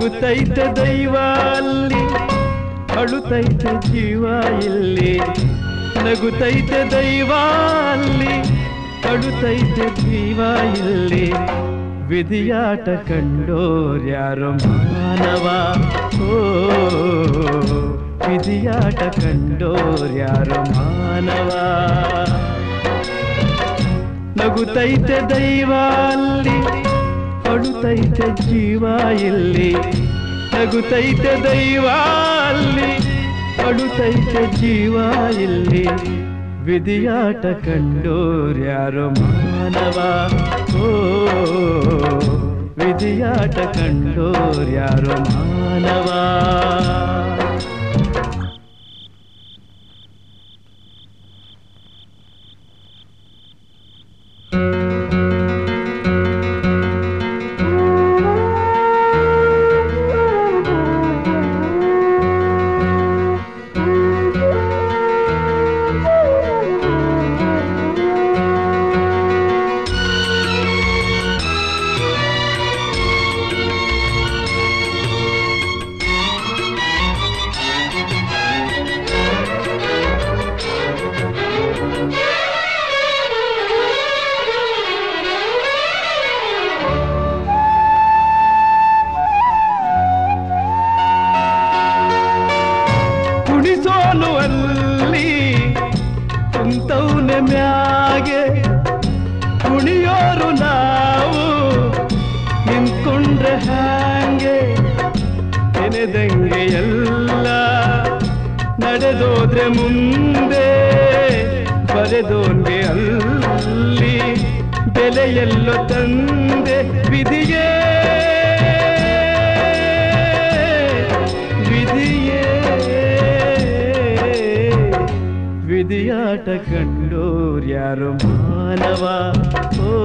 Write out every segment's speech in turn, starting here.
ನಗುತ್ತೈತೆ ದೈವ ಅಲ್ಲಿ ಅಳುತ್ತೈತೆ ಜೀವ ಇಲ್ಲಿ ನಗುತ್ತೈತೆ ದೈವ ಅಲ್ಲಿ ಅಳುತ್ತೈತೆ ಜೀವ ಇಲ್ಲಿ ವಿಧಿಯಾಟ ಕಂಡೋರ್ಯಾರೋ ಮಾನವ ಓ ವಿಧಿಯಾಟ ಕಂಡೋರ್ಯಾರೋ ಮಾನವ ನಗುತ್ತೈತೆ ದೈವ ಅಲ್ಲಿ ಅಳುತ್ತೈತೆ ಜೀವ ಇಲ್ಲಿ ನಗುತ್ತೈತೆ ದೈವ ಅಲ್ಲಿ ಅಳುತ್ತೈತೆ ಜೀವ ಇಲ್ಲಿ ವಿಧಿಯಾಟ ಕಂಡೋರ್ಯಾರೋ ಮಾನವ ಓ ವಿಧಿಯಾಟ ಕಂಡೋರ್ಯಾರೋ ಮಾನವ ಕುಣಿಸೋನು ಅಲ್ಲಿ ಕುಂತವ್ನೆ ಮ್ಯಾಗೆ ಕುಣಿಯೋರು ನಾವು ನಿಂತ್ಕೊಂಡ್ರೆ ಹ್ಯಾಂಗೆ ನೆನೆದಂಗೆ ಎಲ್ಲ ನಡೆದೋದ್ರೆ ಮುಂದೆ ಬರೆದೋನ್ಗೆ ಅಲ್ಲಿ ಬೆಲೆಯೆಲ್ಲೋ ತಂದೆ ವಿಧಿಯೇ ವಿಧಿಯೇ ವಿಧಿಯಾಟ ಕಂಡೋರ್ಯಾರು ಮಾನವ ಓ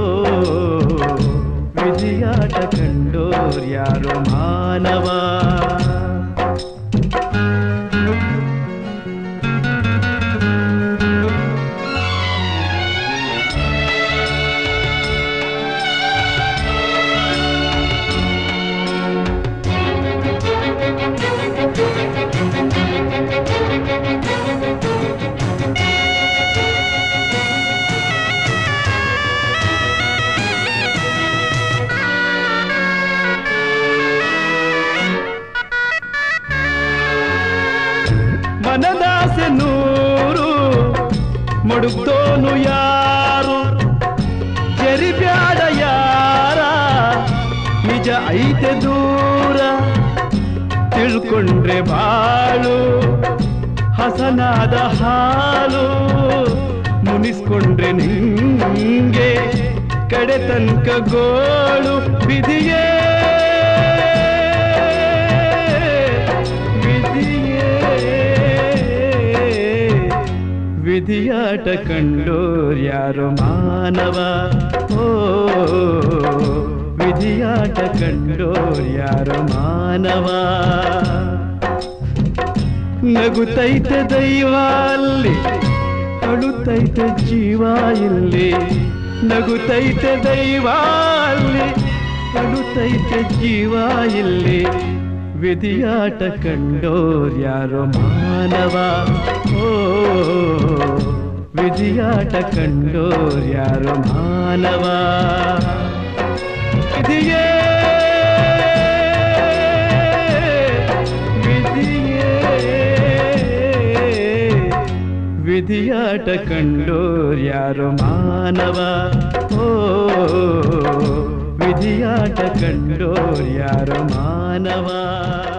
ವಿಧಿಯಾಟ ಕಂಡೋರ್ಯಾರು ಮಾನವ ಮನದಾಸೆ ನೂರು ಮಡುಕ್ತೋನು ಯಾರು ಜರಿಬ್ಯಾಡ ಯಾರ ನಿಜ ಐತೆ ದೂರ ತಿಳ್ಕೊಂಡ್ರೆ ಬಾಳು ಹಸನಾದ ಹಾಲು ಮುನಿಸ್ಕೊಂಡ್ರೆ ನಿಂಗೆ ಕಡೆ ತನಕ ಗೋಳು ವಿಧಿಯೇ ವಿಧಿಯೇ ವಿಧಿಯಾಟ ಕಂಡೋರ್ಯಾರು ಮಾನವ ಓ ವಿಧಿಯಾಟ ಕಂಡೋರ್ಯಾರು ಮಾನವ ನಗುತ್ತೈತೆ ದೈವ ಅಲ್ಲಿ ಅಳುತ್ತೈತೆ ಜೀವ ಇಲ್ಲಿ ನಗುತ್ತೈತೆ ದೈವ ಅಲ್ಲಿ ಅಳುತ್ತೈತೆ ಜೀವ ಇಲ್ಲಿ ವಿಧಿಯಾಟ ಕಂಡೋರ್ಯಾರೋ ಮಾನವ ಓ ವಿಧಿಯಾಟ ಕಂಡೋರ್ಯಾರೋ ಮಾನವ ವಿಧಿಯೇ ವಿಧಿಯೇ ವಿಧಿಯಾಟ ಕಂಡೋರ್ಯಾರೋ ಮಾನವ ಓ ವಿಧಿಯಾಟ ಕಂಡೋರ್ಯಾರೋ ಮಾನವ